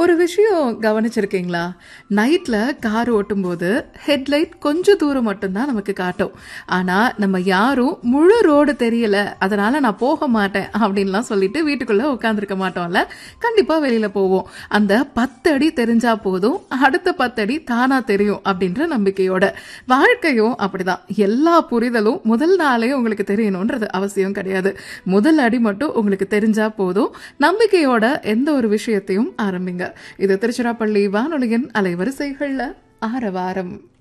ஒரு விஷயம் கவனிச்சிருக்கீங்களா நைட்ல கார் ஓட்டும்போது ஹெட்லைட் கொஞ்சம் தூரம் மட்டும்தான் நமக்கு காட்டும் ஆனா நம்ம யாரும் முழு ரோடு தெரியல அதனால நான் போக மாட்டேன் அப்படின்லாம் சொல்லிட்டு வீட்டுக்குள்ள உட்காந்துருக்க மாட்டோம்ல கண்டிப்பா வெளியில போவோம் அந்த பத்து அடி தெரிஞ்சா போதும் அடுத்த பத்து அடி தானா தெரியும் அப்படின்ற நம்பிக்கையோட வாழ்க்கையும் அப்படிதான் எல்லா புரிதலும் முதல் நாளே உங்களுக்கு தெரியணும்ன்றது அவசியம் கிடையாது முதல் அடி மட்டும் உங்களுக்கு தெரிஞ்சா போதும் நம்பிக்கையோட எந்த ஒரு விஷயத்தையும் ஆரம்பிங்க இது திருச்சிராப்பள்ளி வானொலியின் அலைவரிசைகள்ல ஆரவாரம்